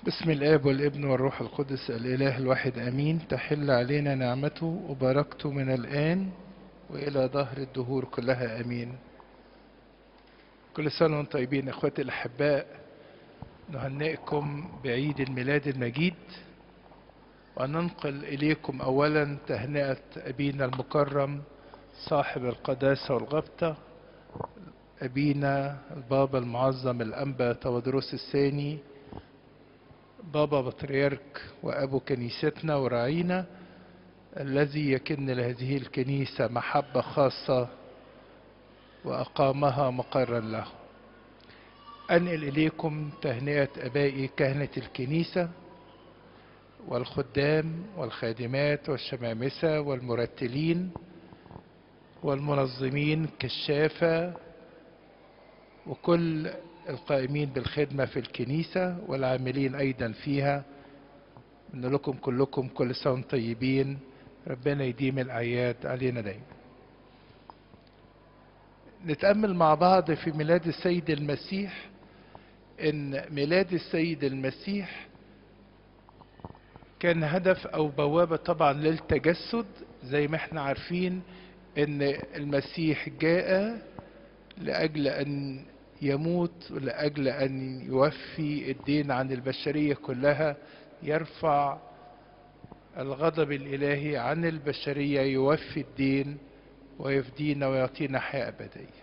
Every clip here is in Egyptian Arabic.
بسم الآب والابن والروح القدس الإله الواحد أمين تحل علينا نعمته وبركته من الآن وإلى ظهر الدهور كلها أمين كل سنة وانتم طيبين إخواتي الأحباء نهنئكم بعيد الميلاد المجيد وننقل إليكم أولا تهنئة أبينا المكرم صاحب القداسة والغبطة أبينا البابا المعظم الأنبا تودروس الثاني بابا بطريرك وأبو كنيستنا وراعينا الذي يكن لهذه الكنيسة محبة خاصة وأقامها مقرا له أنقل إليكم تهنئة أبائي كهنة الكنيسة والخدام والخادمات والشمامسة والمرتلين والمنظمين كالشافة وكل القائمين بالخدمة في الكنيسة والعاملين أيضا فيها من لكم كلكم كل سنة وانتم طيبين ربنا يديم الأعياد علينا دايما نتأمل مع بعض في ميلاد السيد المسيح إن ميلاد السيد المسيح كان هدف أو بوابة طبعا للتجسد زي ما احنا عارفين إن المسيح جاء لأجل أن يموت لأجل أن يوفي الدين عن البشرية كلها يرفع الغضب الإلهي عن البشرية يوفي الدين ويفدينا ويعطينا حياة أبدية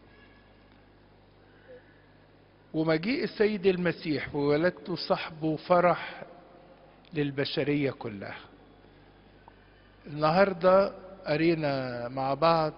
ومجيء السيد المسيح وولادته صحبه فرح للبشرية كلها النهاردة قرينا مع بعض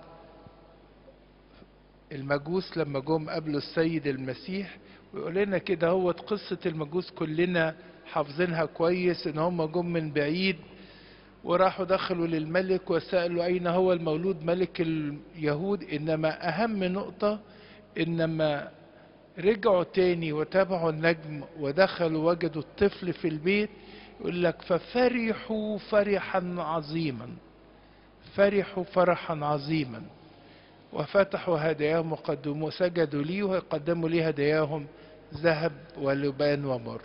المجوس لما جم قبلوا السيد المسيح ويقول لنا كده هو قصة المجوس كلنا حافظينها كويس ان هم جم من بعيد وراحوا دخلوا للملك وسألوا أين هو المولود ملك اليهود إنما أهم نقطة إنما رجعوا تاني وتابعوا النجم ودخلوا وجدوا الطفل في البيت يقول لك ففرحوا فرحا عظيما فرحوا فرحا عظيما وفتحوا هداياهم وقدموا سجدوا لي وقدموا لي هداياهم ذهب ولبان ومر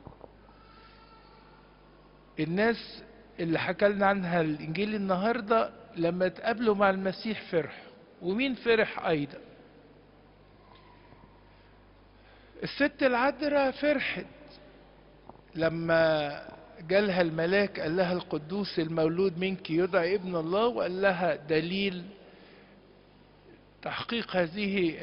الناس اللي حكى لنا عنها الانجيل النهارده لما اتقابلوا مع المسيح فرحوا ومين فرح ايضا الست العذراء فرحت لما جالها الملاك قال لها القدوس المولود منك يدعى ابن الله وقال لها دليل تحقيق هذه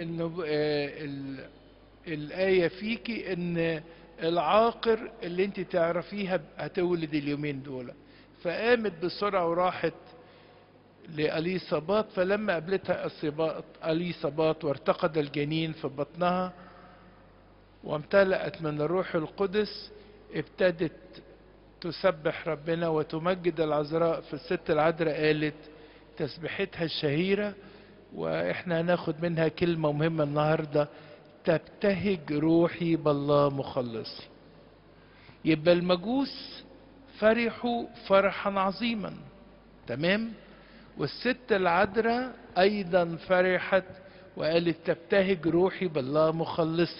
الآية فيكي ان العاقر اللي انت تعرفيها هتولد اليومين دول فقامت بسرعة وراحت لأليصابات فلما قابلتها أليصابات وارتقد الجنين في بطنها وامتلأت من الروح القدس ابتدت تسبح ربنا وتمجد العذراء في الست العذراء قالت تسبحتها الشهيرة واحنا هناخد منها كلمة مهمة النهاردة تبتهج روحي بالله مخلصي يبقى المجوس فرحوا فرحا عظيما تمام والست العذراء ايضا فرحت وقالت تبتهج روحي بالله مخلصي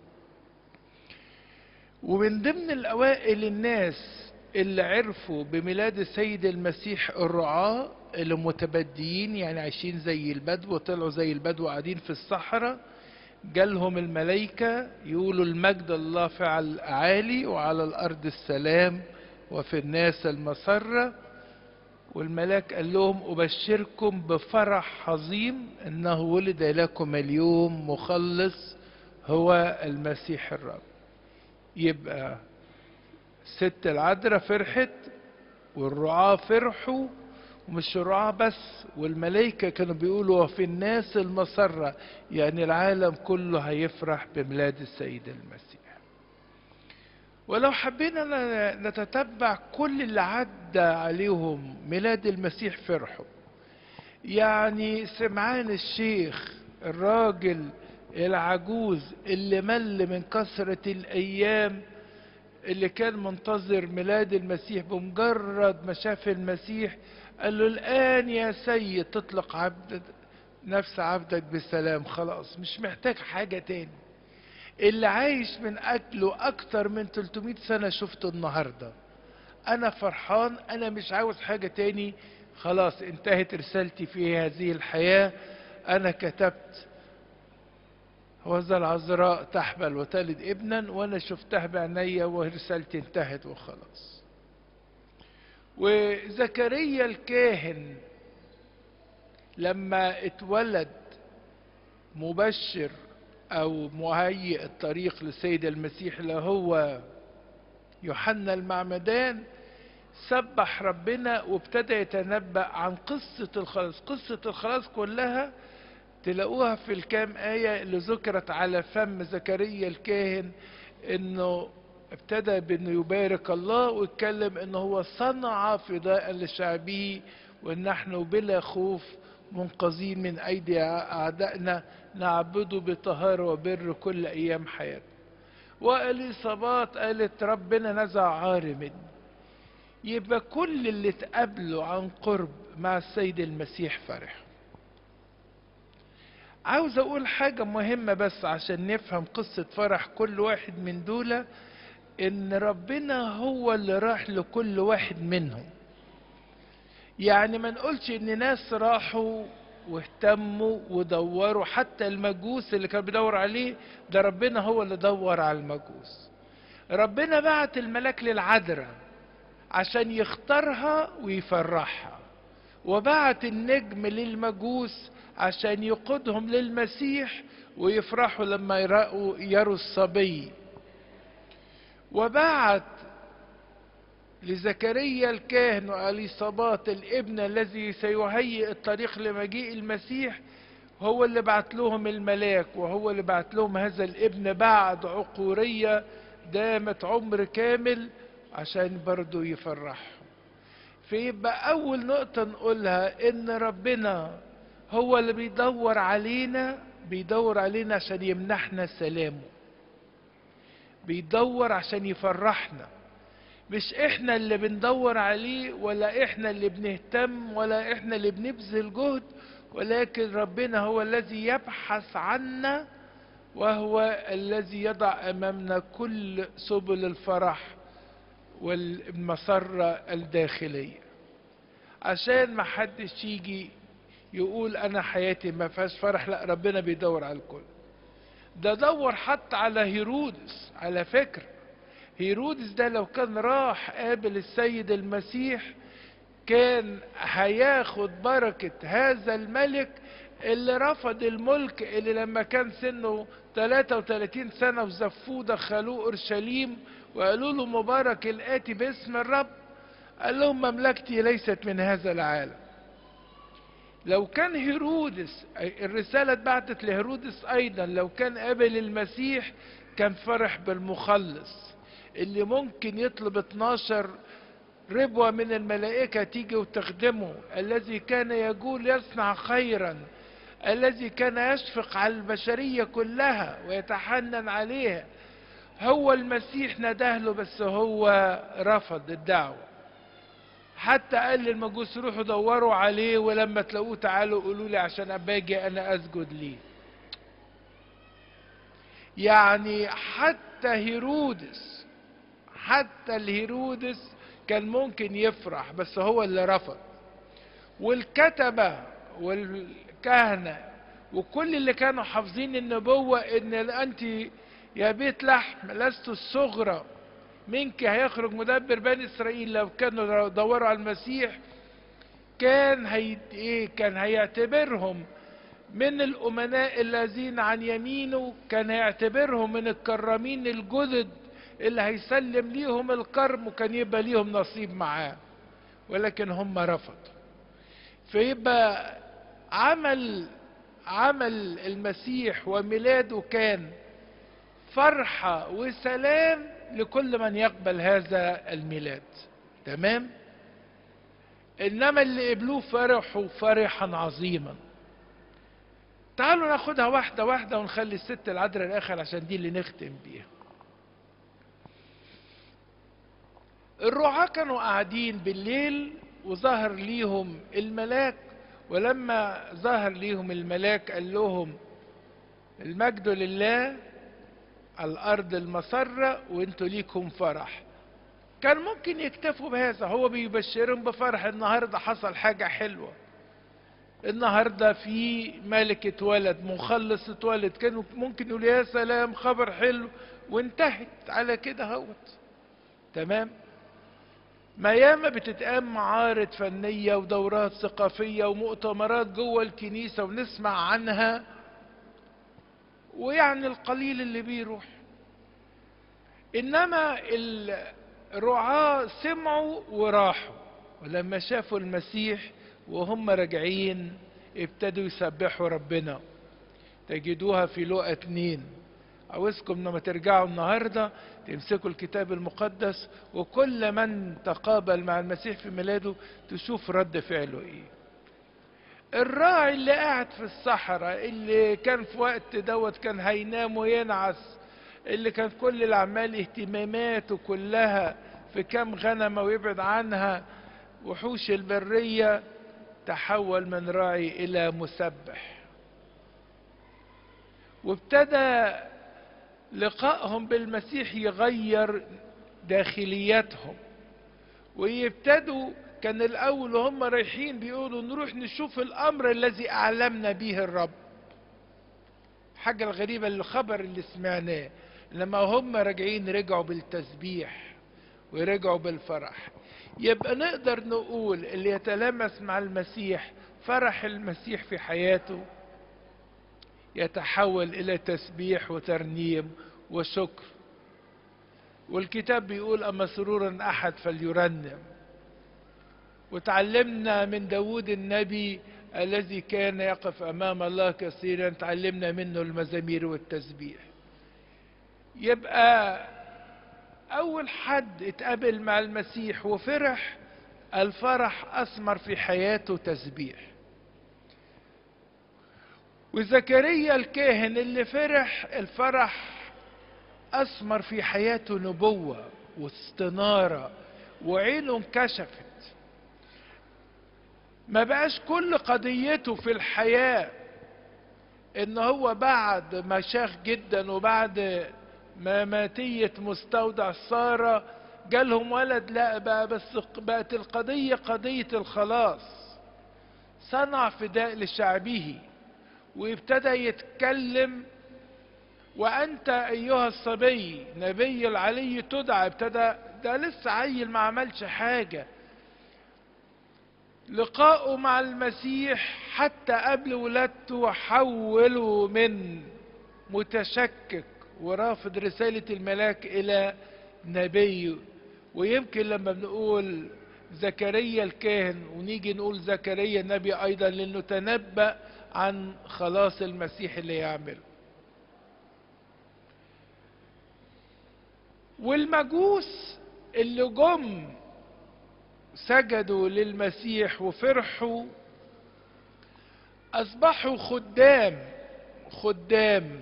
ومن ضمن الاوائل الناس اللي عرفوا بميلاد السيد المسيح الرعاة اللي متبديين يعني عايشين زي البدو طلعوا زي البدو قاعدين في الصحراء جالهم الملائكة يقولوا المجد الله في الأعالي وعلى الأرض السلام وفي الناس المسرة والملاك قال لهم أبشركم بفرح عظيم أنه ولد لكم اليوم مخلص هو المسيح الرب يبقى ست العذراء فرحت والرعاة فرحوا ومش الرعاة بس والملائكة كانوا بيقولوا وفي الناس المسرة يعني العالم كله هيفرح بميلاد السيد المسيح ولو حبينا نتتبع كل اللي عدى عليهم ميلاد المسيح فرحوا يعني سمعان الشيخ الراجل العجوز اللي مل من كثرة الأيام اللي كان منتظر ميلاد المسيح بمجرد ما شاف المسيح قال له الآن يا سيد تطلق عبد نفس عبدك بالسلام خلاص مش محتاج حاجة تاني اللي عايش من اجله اكتر من 300 سنة شفته النهاردة انا فرحان انا مش عاوز حاجة تاني خلاص انتهت رسالتي في هذه الحياة انا كتبت وذا العذراء تحبل وتلد ابنا وانا شفتها بعينيا ورسالتي انتهت وخلاص وزكريا الكاهن لما اتولد مبشر او مهيئ الطريق للسيد المسيح اللي هو يوحنا المعمدان سبح ربنا وابتدى يتنبأ عن قصة الخلاص قصة الخلاص كلها تلاقوها في الكام آية اللي ذكرت على فم زكريا الكاهن انه ابتدى بانه يبارك الله ويتكلم انه هو صنع فداء لشعبه وان نحن بلا خوف منقذين من ايدي اعدائنا نعبده بطهارة وبر كل ايام حياتنا واليصابات قالت ربنا نزع عاري مني يبقى كل اللي اتقابلوا عن قرب مع السيد المسيح فرح عاوز اقول حاجة مهمة بس عشان نفهم قصة فرح كل واحد من دول ان ربنا هو اللي راح لكل واحد منهم يعني ما نقولش ان ناس راحوا واهتموا ودوروا حتى المجوس اللي كان بيدور عليه ده ربنا هو اللي دور على المجوس ربنا بعت الملاك للعذراء عشان يختارها ويفرحها وبعت النجم للمجوس عشان يقودهم للمسيح ويفرحوا لما يرأوا يروا الصبي وبعت لزكريا الكاهن وأليصابات الابن الذي سيهيئ الطريق لمجيء المسيح هو اللي بعت لهم الملاك وهو اللي بعت لهم هذا الابن بعد عقورية دامت عمر كامل عشان برضو يفرحهم فيبقى أول نقطة نقولها إن ربنا هو اللي بيدور علينا بيدور علينا عشان يمنحنا سلامه بيدور عشان يفرحنا مش احنا اللي بندور عليه ولا احنا اللي بنهتم ولا احنا اللي بنبذل جهد ولكن ربنا هو الذي يبحث عنا وهو الذي يضع امامنا كل سبل الفرح والمسرة الداخلية عشان ما حدش يجي يقول انا حياتي ما فيهاش فرح لا ربنا بيدور على الكل ده دور حتى على هيرودس على فكرة هيرودس ده لو كان راح قابل السيد المسيح كان هياخد بركة هذا الملك اللي رفض الملك اللي لما كان سنه 33 سنة وزفوه دخلوه اورشليم وقالوا له مبارك الاتي باسم الرب قال لهم مملكتي ليست من هذا العالم لو كان هيرودس الرسالة اتبعتت لهيرودس ايضا لو كان قابل المسيح كان فرح بالمخلص اللي ممكن يطلب 12 ربوة من الملائكة تيجي وتخدمه الذي كان يقول يصنع خيرا الذي كان يشفق على البشرية كلها ويتحنن عليها هو المسيح نداه له بس هو رفض الدعوة حتى قال للمجوس روحوا دوروا عليه ولما تلاقوه تعالوا قولوا لي عشان اباجي انا اسجد ليه يعني حتى هيرودس حتى الهيرودس كان ممكن يفرح بس هو اللي رفض والكتبة والكهنة وكل اللي كانوا حافظين النبوة ان انت يا بيت لحم لست الصغرى منك هيخرج مدبر بني اسرائيل لو كانوا دوروا على المسيح كان هي ايه كان هيعتبرهم من الامناء الذين عن يمينه كان هيعتبرهم من الكرامين الجدد اللي هيسلم ليهم الكرم وكان يبقى ليهم نصيب معاه ولكن هم رفضوا فيبقى عمل عمل المسيح وميلاده كان فرحة وسلام لكل من يقبل هذا الميلاد تمام انما اللي قبلوه فرحوا فرحا عظيما تعالوا ناخدها واحدة واحدة ونخلي الست العذراء الاخر عشان دي اللي نختم بيها الرعاة كانوا قاعدين بالليل وظهر ليهم الملاك ولما ظهر ليهم الملاك قال لهم المجد لله الارض المسرة وانتوا ليكم فرح كان ممكن يكتفوا بهذا هو بيبشرهم بفرح النهاردة حصل حاجة حلوة النهاردة في ملك اتولد مخلص اتولد كانوا ممكن يقول يا سلام خبر حلو وانتهت على كده هوت تمام ما ياما بتتقام معارض فنية ودورات ثقافية ومؤتمرات جوه الكنيسة ونسمع عنها ويعني القليل اللي بيروح انما الرعاة سمعوا وراحوا ولما شافوا المسيح وهم راجعين ابتدوا يسبحوا ربنا تجدوها في لقى اتنين عاوزكم لما ترجعوا النهارده تمسكوا الكتاب المقدس وكل من تقابل مع المسيح في ميلاده تشوف رد فعله ايه الراعي اللي قاعد في الصحراء اللي كان في وقت دوت كان هينام وينعس اللي كان كل الاعمال اهتماماته كلها في كام غنمه ويبعد عنها وحوش البريه تحول من راعي الى مسبح وابتدى لقائهم بالمسيح يغير داخلياتهم ويبتدوا كان الاول وهم رايحين بيقولوا نروح نشوف الامر الذي اعلمنا به الرب حاجة الغريبة الخبر اللي سمعناه لما هم راجعين رجعوا بالتسبيح ورجعوا بالفرح يبقى نقدر نقول اللي يتلامس مع المسيح فرح المسيح في حياته يتحول الى تسبيح وترنيم وشكر والكتاب بيقول اما سرورا احد فليرنم وتعلمنا من داود النبي الذي كان يقف امام الله كثيرا تعلمنا منه المزامير والتسبيح يبقى اول حد اتقابل مع المسيح وفرح الفرح اثمر في حياته تسبيح وزكريا الكاهن اللي فرح الفرح اثمر في حياته نبوة واستنارة وعينه انكشفت ما بقاش كل قضيته في الحياة ان هو بعد ما شاخ جدا وبعد ما ماتية مستودع سارة جالهم ولد لا بقى بس بقت القضية قضية الخلاص صنع فداء لشعبه وابتدى يتكلم وانت ايها الصبي نبي العلي تدعى ابتدى ده لسه عيل ما عملش حاجة لقاؤه مع المسيح حتى قبل ولادته حوله من متشكك ورافض رسالة الملاك الى نبي ويمكن لما بنقول زكريا الكاهن ونيجي نقول زكريا النبي ايضا لانه تنبأ عن خلاص المسيح اللي يعمله والمجوس اللي جم سجدوا للمسيح وفرحوا اصبحوا خدام خدام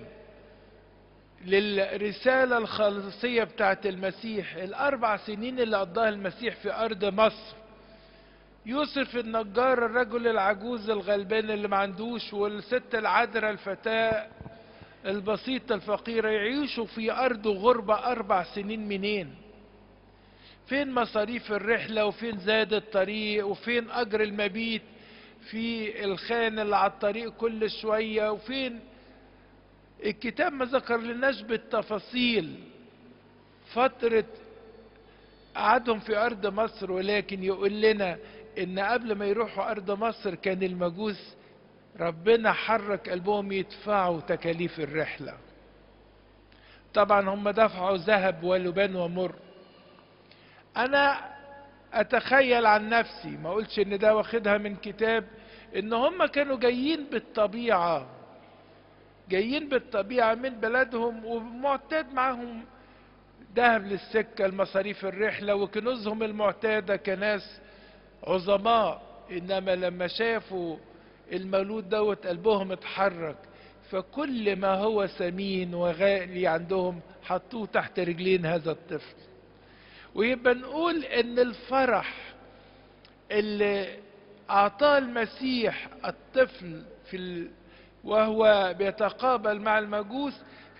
للرسالة الخلاصية بتاعت المسيح الاربع سنين اللي قضاها المسيح في ارض مصر يوسف النجار الرجل العجوز الغلبان اللي ما عندوش والست العذراء الفتاة البسيطة الفقيرة يعيشوا في أرض غربة أربع سنين منين فين مصاريف الرحلة وفين زاد الطريق وفين أجر المبيت في الخان اللي على الطريق كل شوية وفين الكتاب ما ذكر لناش بالتفاصيل فترة قعدهم في أرض مصر ولكن يقول لنا إن قبل ما يروحوا أرض مصر كان المجوس ربنا حرك قلبهم يدفعوا تكاليف الرحلة طبعا هم دفعوا ذهب ولبان ومر انا اتخيل عن نفسي ما اقولش ان ده واخدها من كتاب ان هم كانوا جايين بالطبيعة جايين بالطبيعة من بلدهم ومعتاد معهم ذهب للسكة المصاريف الرحلة وكنوزهم المعتادة كناس عظماء انما لما شافوا المولود دوت قلبهم اتحرك فكل ما هو ثمين وغالي عندهم حطوه تحت رجلين هذا الطفل ويبقى نقول ان الفرح اللي اعطاه المسيح الطفل في ال... وهو بيتقابل مع المجوس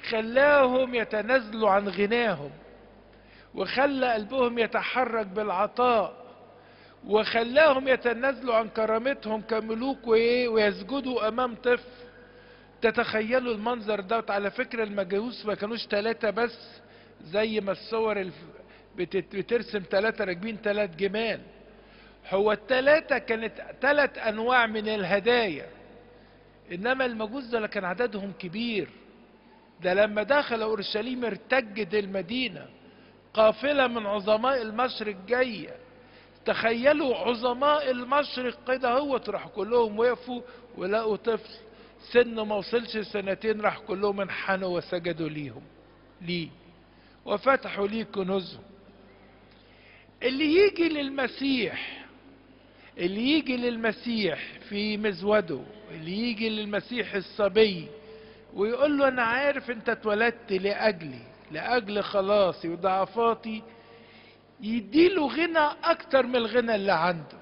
خلاهم يتنازلوا عن غناهم وخلى قلبهم يتحرك بالعطاء وخلاهم يتنازلوا عن كرامتهم كملوك وايه ويسجدوا امام طفل تتخيلوا المنظر دوت على فكرة المجوس ما كانوش ثلاثة بس زي ما الصور الف... بتت... بترسم ثلاثة راكبين ثلاث جمال هو الثلاثة كانت ثلاث انواع من الهدايا انما المجوس ده كان عددهم كبير ده لما دخل اورشليم ارتجت المدينة قافلة من عظماء المشرق جاية تخيلوا عظماء المشرق كده هو راح كلهم وقفوا ولقوا طفل سنه ما وصلش سنتين راح كلهم انحنوا وسجدوا ليهم ليه وفتحوا ليه كنوزهم اللي يجي للمسيح اللي يجي للمسيح في مزوده اللي يجي للمسيح الصبي ويقول له انا عارف انت اتولدت لاجلي لاجل خلاصي وضعفاتي يديله غنى اكتر من الغنى اللي عنده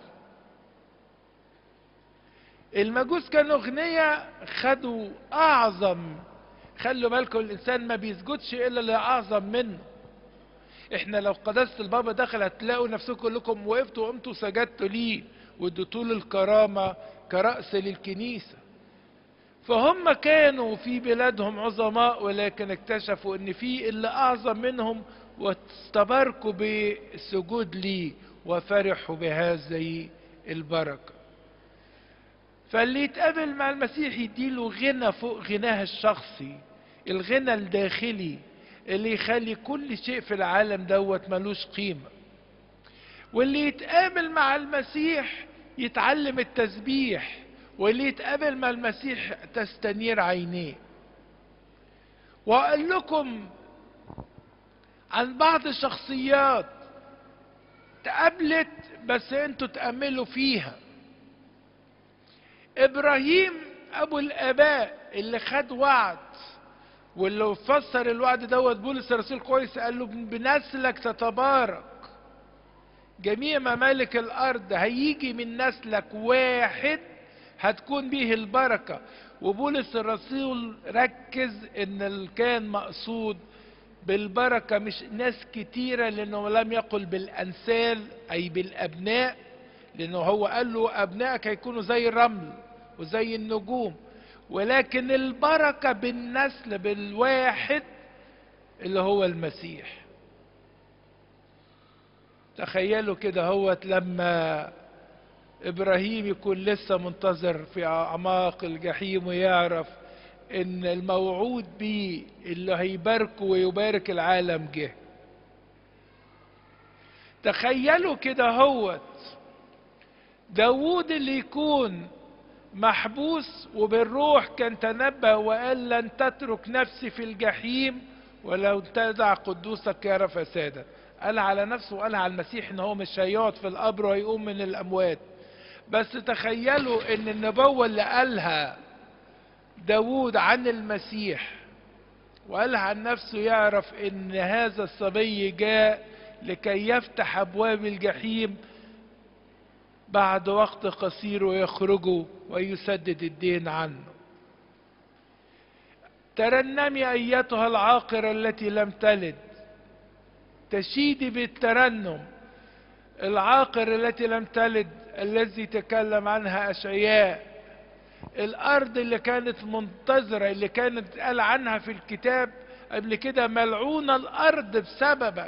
المجوس كانوا اغنياء خدوا اعظم خلوا بالكم الانسان ما بيسجدش الا لاعظم منه احنا لو قداسه البابا دخل هتلاقوا نفسكم كلكم وقفتوا وقمتوا سجدتوا ليه واديتوا له الكرامه كراس للكنيسه فهم كانوا في بلادهم عظماء ولكن اكتشفوا ان في اللي اعظم منهم واستباركوا بالسجود ليه وفرحوا بهذه البركه فاللي يتقابل مع المسيح يديله غنى فوق غناه الشخصي الغنى الداخلي اللي يخلي كل شيء في العالم دوت ملوش قيمة واللي يتقابل مع المسيح يتعلم التسبيح واللي يتقابل مع المسيح تستنير عينيه واقول لكم عن بعض الشخصيات تقابلت بس انتوا تأملوا فيها ابراهيم ابو الاباء اللي خد وعد واللي فسر الوعد دوت بولس الرسول كويس قال له بنسلك تتبارك جميع ممالك الارض هيجي من نسلك واحد هتكون به البركة وبولس الرسول ركز ان كان مقصود بالبركة مش ناس كتيرة لانه لم يقل بالانسال اي بالابناء لانه هو قال له ابنائك هيكونوا زي الرمل وزي النجوم ولكن البركة بالنسل بالواحد اللي هو المسيح تخيلوا كده هوت لما ابراهيم يكون لسه منتظر في اعماق الجحيم ويعرف ان الموعود بيه اللي هيباركه ويبارك العالم جه تخيلوا كده هوت داوود اللي يكون محبوس وبالروح كان تنبه وقال لن تترك نفسي في الجحيم ولو تدع قدوسك يرى فسادا قال على نفسه وقال على المسيح ان هو مش هيقعد في القبر وهيقوم من الاموات بس تخيلوا ان النبوة اللي قالها داوود عن المسيح وقالها عن نفسه يعرف ان هذا الصبي جاء لكي يفتح ابواب الجحيم بعد وقت قصير ويخرجوا ويسدد الدين عنه ترنمي ايتها العاقرة التي لم تلد تشيدي بالترنم العاقر التي لم تلد الذي تكلم عنها اشعياء الارض اللي كانت منتظرة اللي كانت قال عنها في الكتاب قبل كده ملعونة الارض بسببك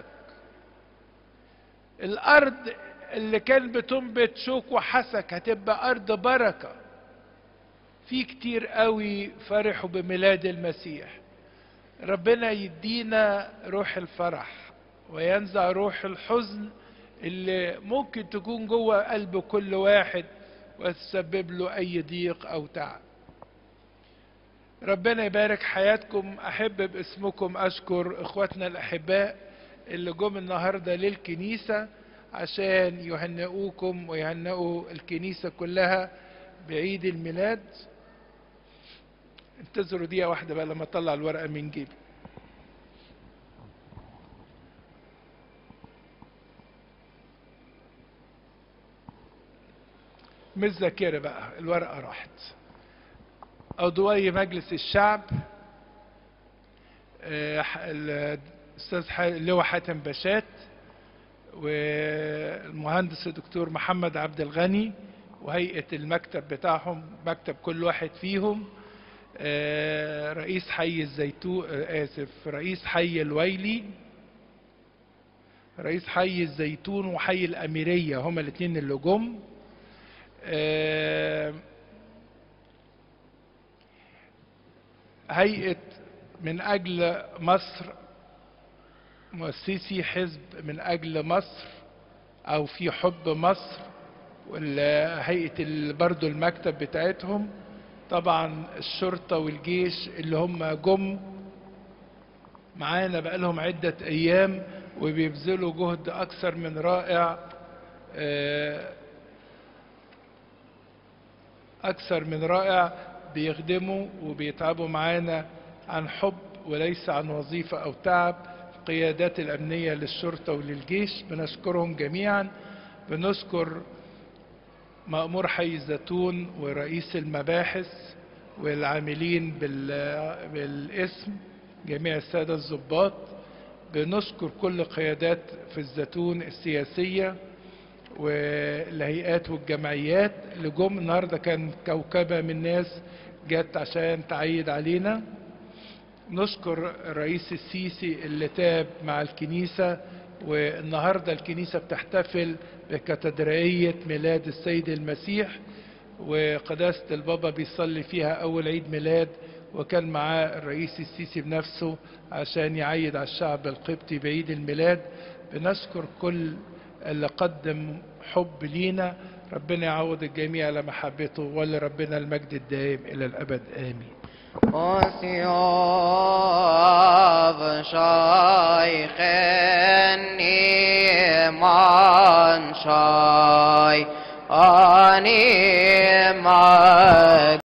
الارض اللي كان بتنبت شوك وحسك هتبقى ارض بركة في كتير قوي فرحوا بميلاد المسيح ربنا يدينا روح الفرح وينزع روح الحزن اللي ممكن تكون جوه قلب كل واحد وتسبب له اي ضيق او تعب ربنا يبارك حياتكم احب باسمكم اشكر اخواتنا الاحباء اللي جم النهارده للكنيسه عشان يهنئوكم ويهنئوا الكنيسه كلها بعيد الميلاد انتظروا دقيقه واحده بقى لما اطلع الورقه من جيبي مش ذاكرة بقى الورقة راحت عضوي مجلس الشعب آه، ح- الاستاذ ح- اللواء حاتم باشات والمهندس الدكتور محمد عبد الغني وهيئة المكتب بتاعهم مكتب كل واحد فيهم آه، رئيس حي الزيتون آه، آسف رئيس حي الويلي رئيس حي الزيتون وحي الأميرية هما الاثنين اللي جم آه، هيئة من أجل مصر مؤسسي حزب من أجل مصر أو في حب مصر وهيئة ال- برضو المكتب بتاعتهم طبعا الشرطة والجيش اللي هم جم معانا بقالهم عدة أيام وبيبذلوا جهد أكثر من رائع آه، أكثر من رائع بيخدموا وبيتعبوا معانا عن حب وليس عن وظيفة أو تعب القيادات الأمنية للشرطة وللجيش بنشكرهم جميعا بنشكر مأمور حي الزيتون ورئيس المباحث والعاملين بال- بالاسم جميع السادة الضباط بنشكر كل قيادات في الزيتون السياسية والهيئات والجمعيات اللي جم النهارده كان كوكبة من ناس جت عشان تعيد علينا نشكر الرئيس السيسي اللي تاب مع الكنيسة والنهاردة الكنيسة بتحتفل بكاتدرائية ميلاد السيد المسيح وقداسة البابا بيصلي فيها أول عيد ميلاد وكان معاه الرئيس السيسي بنفسه عشان يعيد على الشعب القبطي بعيد الميلاد بنشكر كل اللي قدم حب لينا ربنا يعوض الجميع على محبته ولربنا المجد الدائم إلى الأبد آمين وثياب شيخ النيمان شاي أني